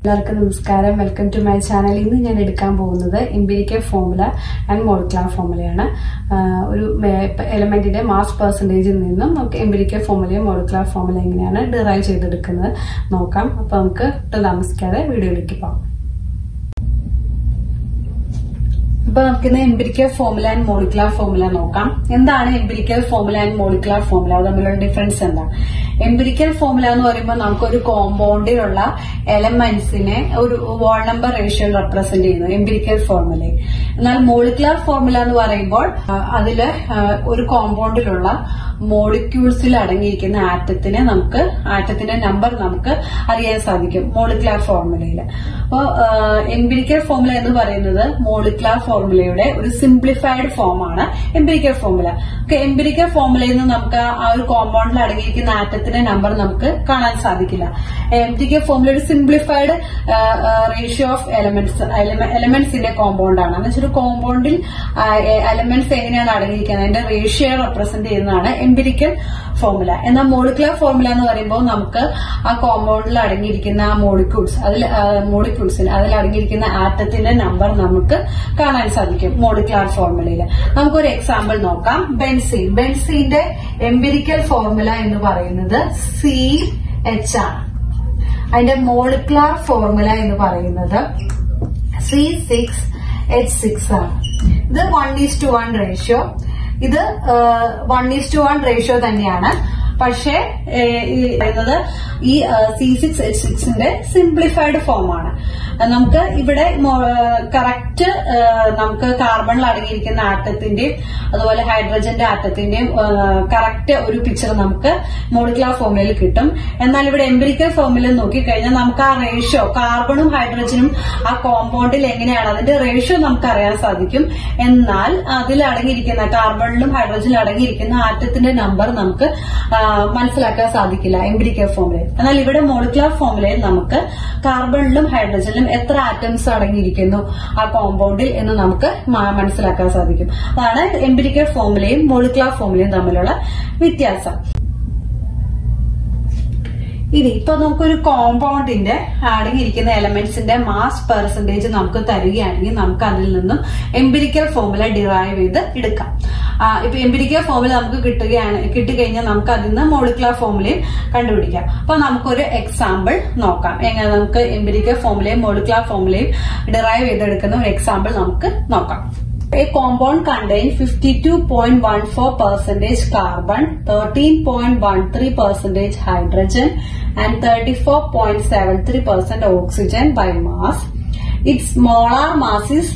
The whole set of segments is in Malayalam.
എല്ലാവർക്കും നമസ്കാരം വെൽക്കം ടു മൈ ചാനൽ ഇന്ന് ഞാൻ എടുക്കാൻ പോകുന്നത് എംപിരിക്കൽ ഫോമുല ആൻഡ് മോളിക്കുലാർ ഫോമുലയാണ് ആഹ് ഒരു എലമെന്റിന്റെ മാസ് പെർസെൻറ്റേജിൽ നിന്നും നമുക്ക് എംപിരിക്കൽ ഫോമുലയും മോളിക്കുലാർ ഫോമുല എങ്ങനെയാണ് ഡിറൈവ് ചെയ്തെടുക്കുന്നത് നോക്കാം അപ്പൊ നമുക്ക് ഒട്ടും താമസിക്കാതെ വീഡിയോയിലേക്ക് പോകാം അപ്പൊ നമുക്കിന്ന് empirical formula and molecular formula നോക്കാം എന്താണ് empirical formula and molecular formula തമ്മിലുള്ള ഡിഫറൻസ് എന്താണ് എംപിരിക്കൽ ഫോമുല എന്ന് പറയുമ്പോൾ നമുക്കൊരു കോമ്പൗണ്ടിലുള്ള എലമെന്റ്സിനെ ഒരു വാൾ നമ്പർ റേഷ്യോ റെപ്രസെന്റ് ചെയ്യുന്നു എംപിരിക്കൽ ഫോർമുലയിൽ എന്നാൽ മോളിക്കുലാർ ഫോർമുല എന്ന് പറയുമ്പോൾ ആ, അതില് ആ, ഒരു കോമ്പൗണ്ടിലുള്ള മോളിക്യൂൾസിൽ അടങ്ങിയിരിക്കുന്ന ആറ്റത്തിനെ നമുക്ക് ആറ്റത്തിന്റെ നമ്പർ നമുക്ക് അറിയാൻ സാധിക്കും മോളിക്കുലാർ ഫോർമുലയിൽ അപ്പോൾ എംപിരിക്കൽ ഫോർമുല എന്ന് പറയുന്നത് മോളിക്കുലാർ ഫോർമുലയുടെ ഒരു സിംപ്ലിഫൈഡ് ഫോം ആണ് എംപിരിക്കൽ ഫോർമുല എംപിരിക്കൽ ഫോർമുലയിൽ നിന്ന് നമുക്ക് ആ ഒരു കോമ്പൗണ്ടിൽ അടങ്ങിയിരിക്കുന്ന ആറ്റത്തിന്റെ നമ്പർ നമുക്ക് കാണാൻ സാധിക്കില്ല എംപിരിക്കൽ ഫോർമുല ഒരു സിംപ്ലിഫൈഡ് റേഷ്യോ ഓഫ് എലമെന്റ്സ് എലമെന്റ്സിന്റെ കോമ്പൗണ്ട് ആണ് എന്ന് വെച്ചാൽ ഒരു കോമ്പൗണ്ടിൽ എലമെന്റ്സ് എങ്ങനെയാണ് അടങ്ങിയിരിക്കുന്നത് അതിന്റെ റേഷ്യോ റെപ്രസെന്റ് ചെയ്യുന്നതാണ് എംപിരിക്കൽ ഫോർമുല എന്നാൽ മോളിക്കുലർ ഫോർമുല എന്ന് പറയുമ്പോൾ നമുക്ക് ആ കോമ്പൗണ്ടിൽ അടങ്ങിയിരിക്കുന്ന ആ മോളിക്യൂൾസ് അതിൽ മോളിക്യൂൾസിൽ അതിൽ അടങ്ങിയിരിക്കുന്ന ആറ്റത്തിന്റെ നമ്പർ നമുക്ക് കാണാൻ സാധിക്കും മോളിക്കുലാർ ഫോർമുലയിൽ നമുക്കൊരു എക്സാമ്പിൾ നോക്കാം ബെൻസീൻ ബെൻസീന്റെ എംപിരിക്കൽ ഫോർമുല എന്ന് പറയുന്നത് സി എച്ച് ആണ് അതിന്റെ മോളിക്കുലാർ ഫോർമുല എന്ന് പറയുന്നത് സി സിക്സ് എച്ച് സിക്സ് ആണ് ഇത് one is to one ratio ഇത് one is to one ratio തന്നെയാണ് പക്ഷേ ഏഹ്, ഈ പറയുന്നത് ഈ സി സിക്സ് എച്ച് സിക്സിന്റെ സിംപ്ലിഫൈഡ് ഫോം ആണ് നമുക്ക് ഇവിടെ കറക്റ്റ് നമുക്ക് കാർബണിൽ അടങ്ങിയിരിക്കുന്ന ആറ്റത്തിന്റെയും അതുപോലെ ഹൈഡ്രജന്റെ ആറ്റത്തിന്റെയും കറക്റ്റ് ഒരു പിക്ചർ നമുക്ക് മോളിക്കുലാർ ഫോമിലയിൽ കിട്ടും എന്നാൽ ഇവിടെ എംപിരിക്കൽ ഫോമിൽ നോക്കിക്കഴിഞ്ഞാൽ നമുക്ക് ആ റേഷ്യോ കാർബണും ഹൈഡ്രജനും ആ കോമ്പൗണ്ടിൽ എങ്ങനെയാണ് അതിന്റെ റേഷ്യോ നമുക്ക് അറിയാൻ സാധിക്കും എന്നാൽ അതിൽ അടങ്ങിയിരിക്കുന്ന കാർബണിലും ഹൈഡ്രജനിലും അടങ്ങിയിരിക്കുന്ന ആറ്റത്തിന്റെ നമ്പർ നമുക്ക് ആ, മനസ്സിലാക്കാൻ സാധിക്കില്ല എംപിരിക്കൽ ഫോമിലയിൽ എന്നാൽ ഇവിടെ മോളിക്കുലാർ ഫോമിലയിൽ നമുക്ക് കാർബണിലും ഹൈഡ്രജനിലും എത്ര ആറ്റംസ് അടങ്ങിയിരിക്കുന്നു ആ കോമ്പൗണ്ടിൽ എന്ന് നമുക്ക് മ- മനസ്സിലാക്കാൻ സാധിക്കും അതാണ് എംപിരിക്കൽ ഫോമുലയും മോളിക്കുലാർ ഫോമുലയും തമ്മിലുള്ള വ്യത്യാസം ഇനി ഇപ്പൊ നമുക്കൊരു കോമ്പൗണ്ടിന്റെ അടങ്ങിയിരിക്കുന്ന എലമെന്റ്സിന്റെ മാസ് പെർസെന്റേജ് നമുക്ക് തരികയാണെങ്കിൽ നമുക്ക് അതിൽ നിന്നും എംപിരിക്കൽ ഫോമുല ഡിറൈവ് ചെയ്ത് എടുക്കാം ആ, ഇപ്പൊ എംപിരിക്കൽ ഫോമുല നമുക്ക് കിട്ടുകയാണ് കിട്ടിക്കഴിഞ്ഞാൽ നമുക്ക് അതിൽ നിന്ന് മോളിക്കുലാർ ഫോമുലയും കണ്ടുപിടിക്കാം അപ്പൊ നമുക്കൊരു എക്സാമ്പിൾ നോക്കാം എങ്ങനെ നമുക്ക് എംപിരിക്കൽ ഫോമുലയും മോളിക്കുലാർ ഫോമുലയും ഡിറൈവ് ചെയ്തെടുക്കുന്ന ഒരു എക്സാമ്പിൾ നമുക്ക് നോക്കാം A compound contains 52.14 percentage carbon, 13.13 percentage hydrogen, and 34.73 percent oxygen by mass. Its molar mass is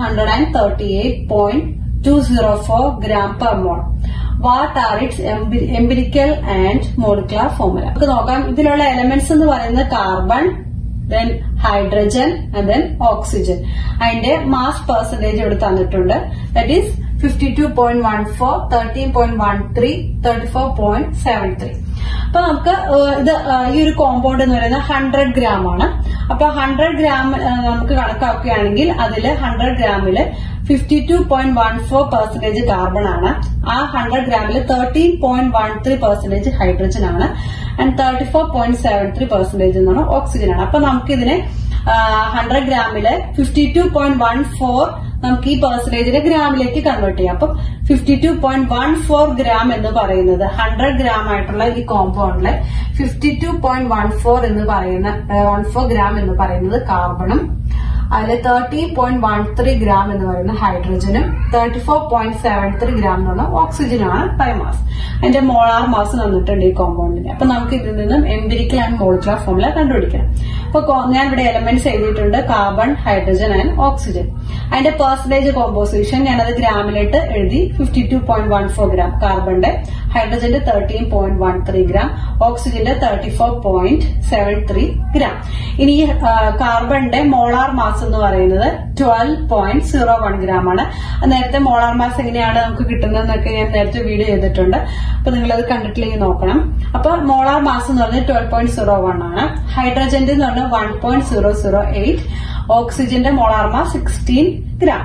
138.204 gram per mole. What are its empi- empirical and molecular formula? നമുക്ക് നോക്കാം ഇതിലുള്ള എലമെന്റ്സ് എന്ന് പറയുന്നത് carbon then hydrogen and then oxygen അതിന്റെ മാസ് പെർസെന്റേജ് ഇവിടെ തന്നിട്ടുണ്ട് that is fifty two point one four thirteen point one three thirty four point seven three അപ്പൊ നമുക്ക് ഏഹ്, ഇത് ഏഹ്, ഈ ഒരു കോമ്പൗണ്ട് എന്ന് പറയുന്നത് ഹൺഡ്രഡ് ഗ്രാം ആണ് അപ്പൊ ഹൺഡ്രഡ് ഗ്രാം ഏഹ്, നമുക്ക് കണക്കാക്കുകയാണെങ്കിൽ അതിൽ ഹൺഡ്രഡ് ഗ്രാമില് fifty two point one four percentage carbon ആണ് ആ ഹൺഡ്രഡ് ഗ്രാമിൽ thirteen point one three percentage hydrogen ആണ് and thirty four point seven three percentage എന്നാണ് ഓക്സിജൻ ആണ് അപ്പൊ നമുക്കിതിനെ ഹൺഡ്രഡ് ഗ്രാമില് fifty two point one four നമുക്ക് ഈ പെർസെന്റേജിനെ ഗ്രാമിലേക്ക് കൺവേർട്ട് ചെയ്യാം അപ്പം fifty two point one four gram എന്ന് പറയുന്നത് ഹൺഡ്രഡ് ഗ്രാം ആയിട്ടുള്ള ഈ കോമ്പൗണ്ടില് fifty two point one four എന്ന് പറയുന്ന വൺ ഫോർ ഗ്രാം എന്ന് പറയുന്നത് കാർബണും അതിൽ thirteen point one three gram എന്ന് പറയുന്ന ഹൈഡ്രജനും thirty four point seven three gram എന്ന് പറഞ്ഞ ഓക്സിജനുമാണ് ബയോമാസ് അതിന്റെ മോളാർ മാസ് തന്നിട്ടുണ്ട് ഈ കോമ്പൗണ്ടിന് അപ്പൊ നമുക്ക് ഇതിൽ നിന്നും എംപിരിക്കൽ ആൻഡ് മോളിക്കുലർ ഫോമുല കണ്ടുപിടിക്കണം അപ്പൊ കോ- ഞാൻ ഇവിടെ എലമെന്റ്സ് എഴുതിയിട്ടുണ്ട് കാർബൺ ഹൈഡ്രജൻ ആൻഡ് ഓക്സിജൻ അതിന്റെ പെർസെന്റേജ് കോമ്പോസിഷൻ ഞാനത് ഗ്രാമിലിട്ട് എഴുതി fifty two point one four gram കാർബണിന്റെ ഹൈഡ്രജന്റെ thirteen point one three gram ഓക്സിജന്റെ thirty four point seven three gram ഇനി ഈ ആ, കാർബണിന്റെ മോളാർ മാസ് എന്ന് പറയുന്നത് twelve point zero one gram ആണ് അത് നേരത്തെ മോളാർ മാസ് എങ്ങനെയാണ് നമുക്ക് കിട്ടുന്നതെന്നൊക്കെ ഞാൻ നേരത്തെ വീഡിയോ ചെയ്തിട്ടുണ്ട് അപ്പൊ നിങ്ങൾ അത് കണ്ടിട്ടില്ലെങ്കിൽ നോക്കണം അപ്പൊ മോളാർ മാസ് എന്ന് പറഞ്ഞാൽ ട്വൽവ് പോയിന്റ് സീറോ വൺ ആണ് ഹൈഡ്രജന്റെ എന്ന് പറഞ്ഞാൽ one point zero zero eight ഓക്സിജന്റെ മോളാർ മാസ് സിക്സ്റ്റീൻ ഗ്രാം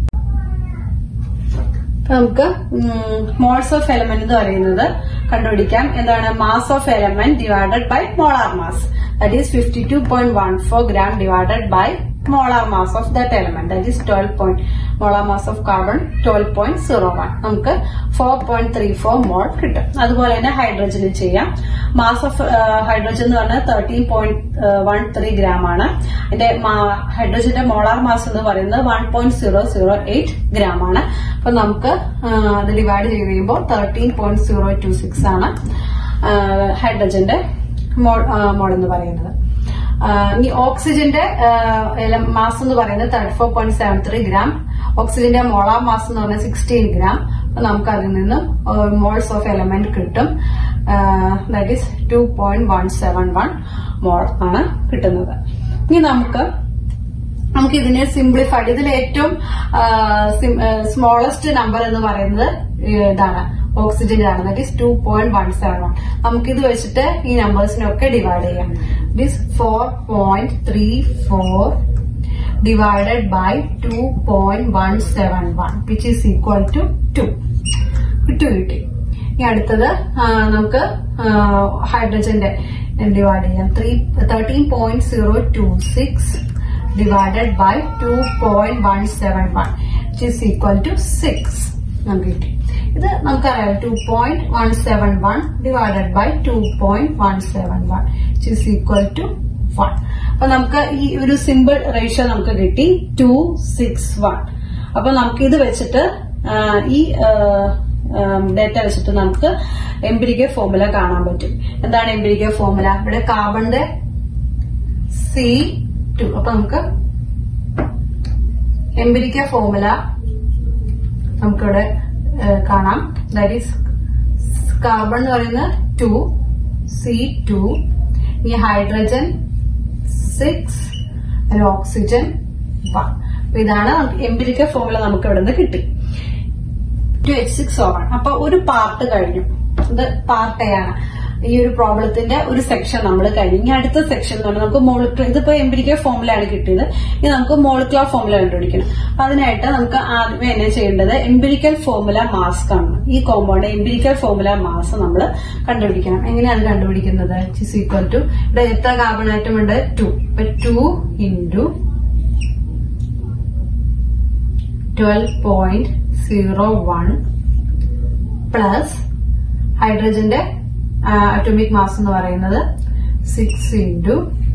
നമുക്ക് മോൾസ് ഓഫ് എലമെന്റ് എന്ന് പറയുന്നത് കണ്ടുപിടിക്കാം എന്താണ് mass of element divided by molar mass that is 52.14 gram divided by molar mass of that element that is 12 point molar mass of carbon 12.01 നമുക്ക് 4.34 മോൾ കിട്ടും അതുപോലെ തന്നെ ഹൈഡ്രജന് ചെയ്യാം മാസ് ഓഫ് ഹൈഡ്രജൻ എന്ന് പറഞ്ഞാൽ thirteen point one three gram ആണ് അതിന്റെ ഹൈഡ്രജന്റെ മോളാർ മാസ് എന്ന് പറയുന്നത് one point zero zero eight gram ആണ് അപ്പൊ നമുക്ക് ആ, അത് ഡിവൈഡ് ചെയ്ത് കഴിയുമ്പോൾ thirteen point zero two six ആണ് ഹൈഡ്രജന്റെ മോൾ മോൾ എന്ന് പറയുന്നത് ആ, ഇനി ഓക്സിജന്റെ മാസ് എന്ന് പറയുന്നത് thirty four point seven three gram ഓക്സിജന്റെ മോളാർ മാസ് എന്ന് പറയുന്നത് സിക്സ്റ്റീൻ ഗ്രാം അപ്പൊ നമുക്ക് അതിൽ നിന്ന് മോൾസ് ഓഫ് എലമെന്റ് കിട്ടും that is two point one seven one mole ആണ് കിട്ടുന്നത് ഇനി നമുക്ക് നമുക്ക് ഇതിനെ സിംപ്ലിഫൈഡ് ഇതിൽ ഏറ്റവും സ്മോളസ്റ്റ് നമ്പർ എന്ന് പറയുന്നത് ഇതാണ് ഓക്സിജന്റെ ആണ് that is two point one seven one നമുക്ക് ഇത് വെച്ചിട്ട് ഈ നമ്പേഴ്സിനൊക്കെ ഡിവൈഡ് ചെയ്യാം this four point three four divided by two point one seven one which is equal to two കിട്ടു കിട്ടി ഇനി അടുത്തത് ആ, നമുക്ക് ഹൈഡ്രജന്റെ ഡിവൈഡ് ചെയ്യാം three thirteen point zero two six divided by two point one seven one which is equal to six നമുക്ക് കിട്ടി ഇത് നമുക്കറിയാം two point one seven one divided by two point one seven one which is equal to one അപ്പൊ നമുക്ക് ഈ ഒരു സിമ്പിൾ റേഷ്യോ നമുക്ക് കിട്ടി ടു സിക്സ് വൺ അപ്പൊ നമുക്ക് ഇത് വെച്ചിട്ട് ആ, ഈ ഡേറ്റ വെച്ചിട്ട് നമുക്ക് എംപിരിക്കൽ ഫോർമുല കാണാൻ പറ്റും എന്താണ് എംപിരിക്കൽ ഫോർമുല ഇവിടെ കാർബണിന്റെ സി ടു അപ്പൊ നമുക്ക് എംപിരിക്കൽ ഫോർമുല നമുക്കിവിടെ ഏ, കാണാം ദാറ്റ് ഈസ് കാർബൺ എന്ന് പറയുന്നത് ടു സി ടു ഈ ഹൈഡ്രജൻ സിക്സ് ഓക്സിജൻ വൺ അപ്പൊ ഇതാണ് എംപിരിക്കൽ ഫോർമുല നമുക്ക് ഇവിടെ നിന്ന് കിട്ടി ടു എച്ച് സിക്സ് ഓവൺ അപ്പൊ ഒരു പാർട്ട് കഴിഞ്ഞു ഇത് പാർട്ട് എ ആണ് ഈ ഒരു പ്രോബ്ലത്തിന്റെ ഒരു സെക്ഷൻ നമ്മൾ കഴിഞ്ഞു ഇനി അടുത്ത സെക്ഷൻ എന്ന് പറഞ്ഞാൽ നമുക്ക് മോളിക്കുലർ ഇതിപ്പോ എംപിരിക്കൽ ഫോമുലയാണ് കിട്ടിയത് ഇനി നമുക്ക് മോളിക്കുലർ ഫോമുല കണ്ടുപിടിക്കണം അപ്പൊ അതിനായിട്ട് നമുക്ക് ആദ്യമേ എന്നെ ചെയ്യേണ്ടത് എംപിരിക്കൽ ഫോമുല മാസ് കാണണം ഈ കോമ്പൗണ്ട് എംപിരിക്കൽ ഫോമുല മാസ് നമ്മൾ കണ്ടുപിടിക്കണം എങ്ങനെയാണ് കണ്ടുപിടിക്കുന്നത് ഇസ് ഈക്വൽ ടു ഇവിടെ എത്ര കാർബൺ ആറ്റം ഉണ്ട് ടു അപ്പൊ two into twelve point zero one plus ഹൈഡ്രജന്റെ അറ്റോമിക് മാസ് എന്ന് പറയുന്നത് six into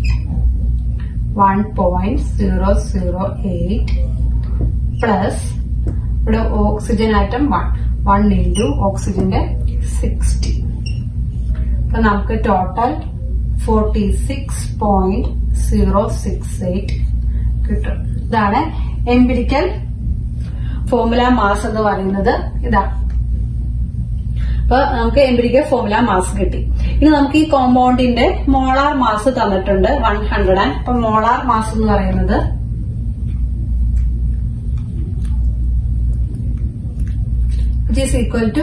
one point zero zero eight plus ഇവിടെ oxygen atom one one into ഓക്സിജന്റെ സിക്സ്റ്റി അപ്പൊ നമുക്ക് total forty six point zero six eight കിട്ടും ഇതാണ് എംപിരിക്കൽ ഫോർമുല മാസ് എന്ന് പറയുന്നത് ഇതാണ് അപ്പൊ നമുക്ക് എംപിരിക്കൽ ഫോർമുല മാസ് കിട്ടി ഇനി നമുക്ക് ഈ കോമ്പൗണ്ടിന്റെ മോളാർ മാസ് തന്നിട്ടുണ്ട് വൺ ഹൺഡ്രഡ് ആൻഡ് അപ്പൊ മോളാർ മാസ് എന്ന് പറയുന്നത് which is equal to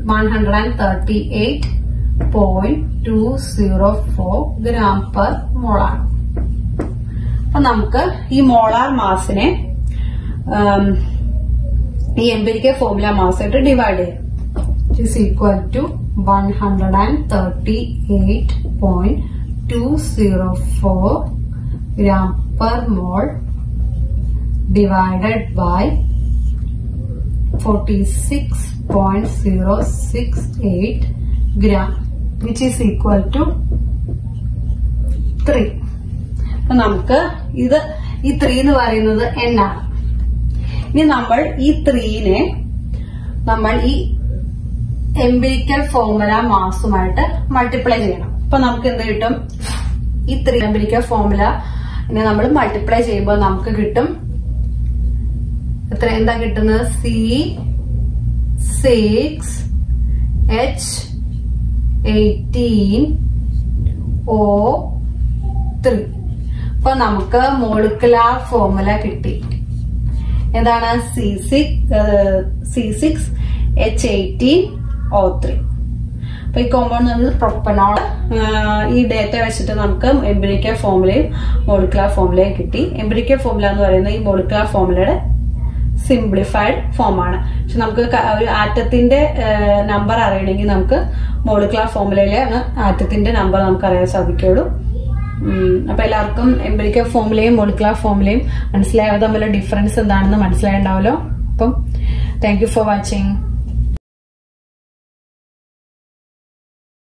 138.204 gram per molar. അപ്പൊ നമുക്ക് ഈ മോളാർ മാസിനെ ഉം, ഈ എംപിരിക്കൽ ഫോർമുല മാസ് ആയിട്ട് ഡിവൈഡ് ചെയ്യാം it is equal to one hundred and thirty eight point two zero four gram per mole divided by 46.068 gram which is equal to 3 അപ്പൊ നമുക്ക് ഇത് ഈ ത്രീ എന്ന് പറയുന്നത് n ആണ് ഇനി നമ്മൾ ഈ ത്രീനെ നമ്മൾ ഈ എംപിരിക്കൽ ഫോർമുല മാസുമായിട്ട് മൾട്ടിപ്ലൈ ചെയ്യണം അപ്പൊ നമുക്ക് എന്ത് കിട്ടും ഈ ത്രീ എംപിരിക്കൽ ഫോർമുല നമ്മൾ മൾട്ടിപ്ലൈ ചെയ്യുമ്പോൾ നമുക്ക് കിട്ടും എത്ര എന്താ കിട്ടുന്നത് C six H eighteen O three അപ്പൊ നമുക്ക് മോളിക്കുലാർ ഫോർമുല കിട്ടി എന്താണ് C six C six H eighteen O three അപ്പൊ ഈ കോമ്പൗണ്ട് നമ്മൾ പ്രൊപ്പനോൾ ഈ ഡേറ്റ വെച്ചിട്ട് നമുക്ക് എംബിരിക്കൽ ഫോർമുലയും മോളിക്കുലാർ ഫോർമുലയും കിട്ടി എംബിരിക്കൽ ഫോർമുല എന്ന് പറയുന്നത് ഈ മോളിക്കുലാർ ഫോർമുലയുടെ സിംപ്ലിഫൈഡ് ഫോമാണ് പക്ഷെ നമുക്ക് ക- ഒരു ആറ്റത്തിന്റെ നമ്പർ അറിയണമെങ്കിൽ നമുക്ക് മോളിക്കുലാർ ഫോർമുലയിലെ ആറ്റത്തിന്റെ നമ്പർ നമുക്ക് അറിയാൻ സാധിക്കുള്ളൂ ഉം, അപ്പൊ എല്ലാവർക്കും എംബിരിക്കൽ ഫോമുലയും മോളിക്കുലർ ഫോമുലയും മനസ്സിലായത് തമ്മിലുള്ള ഡിഫറൻസ് എന്താണെന്ന് മനസ്സിലായിട്ടുണ്ടാവല്ലോ അപ്പം താങ്ക് യു ഫോർ വാച്ചിങ്